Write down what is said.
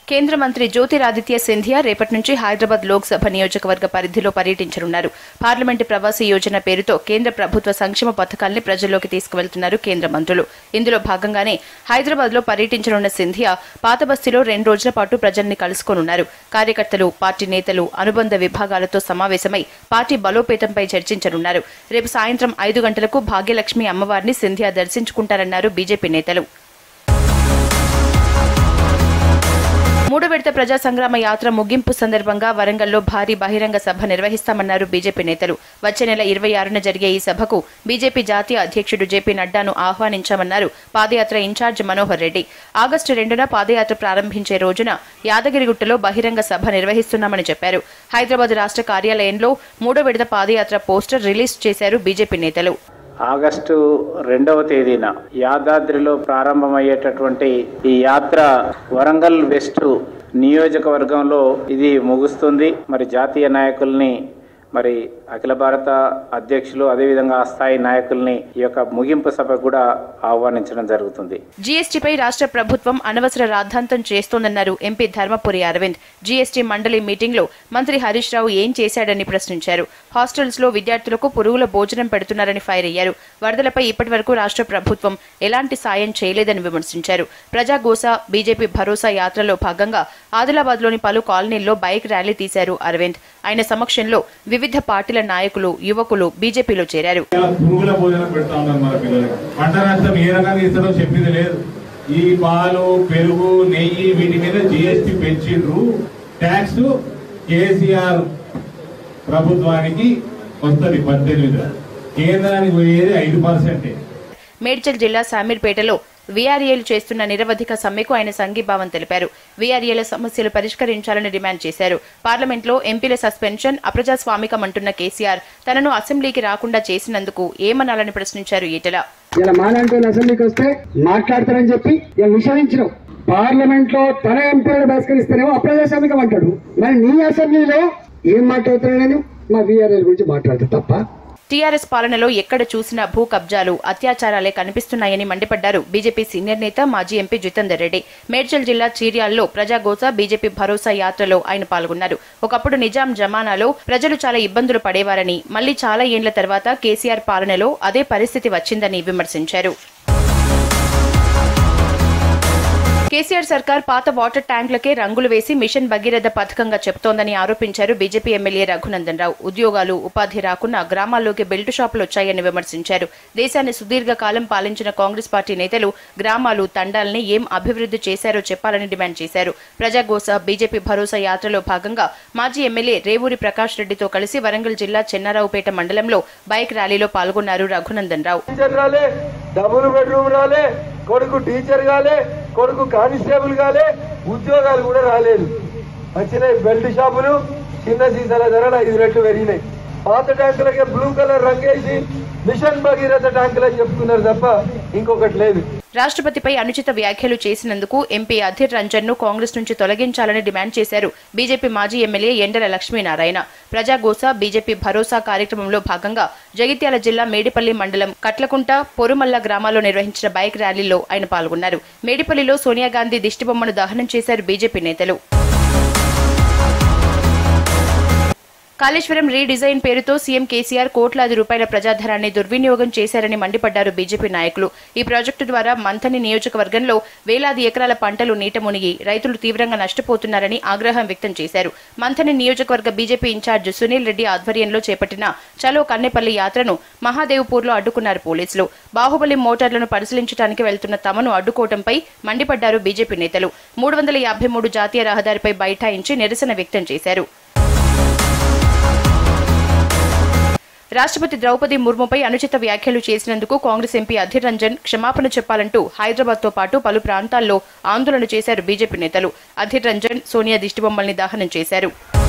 కేంద్ర మంత్రి జ్యోతిరాదిత్య సింధియా రేపటి నుంచి హైదరాబాద్ లోక్సభ నియోజకవర్గ పరిధిలో పర్యటించనున్నారు పార్లమెంటు ప్రవాసీ యోజన పేరుతో కేంద్ర ప్రభుత్వ సంక్షేమ పథకాల్ని ప్రజల్లోకి తీసుకువెళ్తున్నారు కేంద్ర మంత్రులు ఇందులో భాగంగానే హైదరాబాద్ లో పర్యటించనున్న సింధియా పాతబస్తీలో రెండు రోజుల పాటు ప్రజల్ని కలుసుకోనున్నారు కార్యకర్తలు పార్టీ నేతలు అనుబంధ విభాగాలతో సమావేశమై పార్టీ బలోపేతంపై చర్చించనున్నారు రేపు సాయంత్రం ఐదు గంటలకు భాగ్యలక్ష్మి అమ్మవారిని సింధియా దర్శించుకుంటారన్నారు బీజేపీ నేతలు మూడో విడత ప్రజా సంగ్రామ యాత్ర ముగింపు సందర్భంగా వరంగల్లో భారీ బహిరంగ సభ నిర్వహిస్తామన్నారు బీజేపీ నేతలు వచ్చే నెల ఇరవై ఆరున జరిగే ఈ సభకు బీజేపీ జాతీయ అధ్యక్షుడు జేపీ నడ్డాను ఆహ్వానించామన్నారు పాదయాత్ర ఇన్ఛార్జ్ మనోహర్ రెడ్డి ఆగస్టు రెండున పాదయాత్ర ప్రారంభించే రోజున యాదగిరిగుట్టలో బహిరంగ సభ నిర్వహిస్తున్నామని చెప్పారు హైదరాబాద్ రాష్ట్ర కార్యాలయంలో మూడో విడత పాదయాత్ర పోస్టర్ రిలీజ్ చేశారు బీజేపీ నేతలు ఆగస్టు రెండవ తేదీన యాదాద్రిలో ప్రారంభమయ్యేటటువంటి ఈ యాత్ర వరంగల్ వెస్ట్ నియోజకవర్గంలో ఇది ముగుస్తుంది మరి జాతీయ నాయకుల్ని మరి అఖిల భారత అధ్యక్షులు అదేవిధంగా ఆ స్థాయి నాయకుల్ని ఈ యొక్క ముగింపు సభ కూడా ఆహ్వానించడం జరుగుతుంది జీఎస్టీపై రాష్ట్ర ప్రభుత్వం అనవసర రాద్ధాంతం చేస్తోందన్నారు ఎంపీ ధర్మపురి అరవింద్ జీఎస్టీ మండలి మీటింగ్లో మంత్రి హరీష్ రావు ఏం చేశాడని ప్రశ్నించారు హాస్టల్స్ లో విద్యార్థులకు పురుగుల భోజనం పెడుతున్నారని ఫైర్ అయ్యారు వరదలపై ఇప్పటివరకు రాష్ట్ర ప్రభుత్వం ఎలాంటి సాయం చేయలేదని విమర్శించారు ప్రజాగోస బీజేపీ భరోసా యాత్రలో భాగంగా ఆదిలాబాద్లోని పలు కాలనీల్లో బైక్ ర్యాలీ తీశారు అరవింద్ ఆయన సమక్షంలో వివిధ పార్టీల నాయకులు యువకులు బీజేపీలో చేరారు ఇలా పురుగుల భోజనం పెడతా ఉన్నారు మన పిల్లలకి పంట నష్టం ఏ రకంగా ఇస్తారో చెప్పింది లేదు ఈ పాలు పెరుగు నెయ్యి వీటి మీద జిఎస్టి పెంచిండ్రు ట్యాక్స్ కేసీఆర్ ప్రభుత్వానికి వస్తుంది పద్దెనిమిది కేంద్రానికి పోయేది ఐదు పర్సెంటే మేడ్చల్ జిల్లా శామీర్పేటలో వీఆర్ఏలు చేస్తున్న నిరవధిక సమ్మెకు ఆయన సంఘీభావం తెలిపారు వీఆర్ఏల సమస్యలు పరిష్కరించాలని డిమాండ్ చేశారు పార్లమెంట్లో ఎంపీల సస్పెన్షన్ అప్రజాస్వామికమంటున్న కేసీఆర్ తనను అసెంబ్లీకి రాకుండా చేసినందుకు ఏమనాలని ప్రశ్నించారు ఈటల ఇలా మాలాంటి వాళ్ళు అసెంబ్లీకి వస్తే మాట్లాడతారని చెప్పి ఇలా నిషేధించడం పార్లమెంట్ లో తన ఎంపీలను బహిష్కరిస్తేనేమో అప్రజాస్వామికం అంటాడు మరి నీ అసెంబ్లీలో ఏం మాట్లాడుతున్నా నేను మా వీఆర్ఎల్ గురించి మాట్లాడతా తప్ప టీఆర్ఎస్ పాలనలో ఎక్కడ చూసినా భూ కబ్జాలు అత్యాచారాలే కనిపిస్తున్నాయని మండిపడ్డారు బీజేపీ సీనియర్ నేత మాజీ ఎంపీ జితేందర్ రెడ్డి మేడ్చల్ జిల్లా చీర్యాల్లో ప్రజాగోస బీజేపీ భరోసా యాత్రలో ఆయన పాల్గొన్నారు ఒకప్పుడు నిజాం జమానాలో ప్రజలు చాలా ఇబ్బందులు పడేవారని మళ్లీ చాలా ఏండ్ల తర్వాత కేసీఆర్ పాలనలో అదే పరిస్థితి వచ్చిందని విమర్శించారు కేసీఆర్ సర్కార్ పాత వాటర్ ట్యాంకులకే రంగులు వేసి మిషన్ భగీరథ పథకంగా చెప్తోందని ఆరోపించారు బీజేపీ ఎమ్మెల్యే రఘునందన్ రావు ఉద్యోగాలు ఉపాధి రాకున్నా గ్రామాల్లోకి బెల్ట్ షాపులు వచ్చాయని విమర్శించారు దేశాన్ని సుదీర్ఘ కాలం పాలించిన కాంగ్రెస్ పార్టీ నేతలు గ్రామాలు తండాల్ని ఏం అభివృద్ధి చేశారో చెప్పాలని డిమాండ్ చేశారు ప్రజాగోస బీజేపీ భరోసా యాత్రలో భాగంగా మాజీ ఎమ్మెల్యే రేవూరి ప్రకాష్ రెడ్డితో కలిసి వరంగల్ జిల్లా చెన్నారావుపేట మండలంలో బైక్ ర్యాలీలో పాల్గొన్నారు రఘునందన్ రావు టీచర్ రాలే డబుల్ బెడ్రూమ్ రాలే కొడుకు టీచర్ కాలే కొడుకు కానిస్టేబుల్ కాలే ఉద్యోగాలు కూడా రాలేదు వచ్చినాయి బెల్ట్ షాపులు చిన్న సీసాల ధరలు ఐదు రెట్లు పెరిగినాయి పాత ట్యాంకులకే బ్లూ కలర్ రంగేసి మిషన్ భగీరథ ట్యాంకులు అని చెప్తున్నారు తప్ప ఇంకొకటి లేదు రాష్ట్రపతిపై అనుచిత వ్యాఖ్యలు చేసినందుకు ఎంపీ అధిర్ రంజన్ ను కాంగ్రెస్ నుంచి తొలగించాలని డిమాండ్ చేశారు బీజేపీ మాజీ ఎమ్మెల్యే ఎండల లక్ష్మీనారాయణ ప్రజాగోస బీజేపీ భరోసా కార్యక్రమంలో భాగంగా జగిత్యాల జిల్లా మేడిపల్లి మండలం కట్లకుంట పొరుమల్ల గ్రామాల్లో నిర్వహించిన బైక్ ర్యాలీలో ఆయన పాల్గొన్నారు మేడిపల్లిలో సోనియా గాంధీ దిష్టిబొమ్మను దహనం చేశారు బీజేపీ నేతలు కాళేశ్వరం రీడిజైన్ పేరుతో సీఎం కేసీఆర్ కోట్లాది రూపాయల ప్రజాధనాన్ని దుర్వినియోగం చేశారని మండిపడ్డారు బీజేపీ నాయకులు ఈ ప్రాజెక్టు ద్వారా మంథని నియోజకవర్గంలో వేలాది ఎకరాల పంటలు నీట మునిగి రైతులు తీవ్రంగా నష్టపోతున్నారని ఆగ్రహం వ్యక్తం చేశారు మంథని నియోజకవర్గ బీజేపీ ఇన్ఛార్జ్ సునీల్ రెడ్డి ఆధ్వర్యంలో చేపట్టిన చలో కన్నెపల్లి యాత్రను మహాదేవ్పూర్లో అడ్డుకున్నారు పోలీసులు బాహుబలి మోటార్లను పరిశీలించడానికి వెళ్తున్న తమను అడ్డుకోవడంపై మండిపడ్డారు బీజేపీ నేతలు మూడు వందల యాభై మూడు జాతీయ రహదారిపై బైఠాయించి నిరసన వ్యక్తం చేశారు రాష్ట్రపతి ద్రౌపది ముర్ముపై అనుచిత వ్యాఖ్యలు చేసినందుకు కాంగ్రెస్ ఎంపీ అధిర్ రంజన్ క్షమాపణ చెప్పాలంటూ హైదరాబాద్ తో పాటు పలు ప్రాంతాల్లో ఆందోళన చేశారు బీజేపీ నేతలు అధిర్ రంజన్ సోనియా దిష్టిబొమ్మల్ని దహనం చేశారు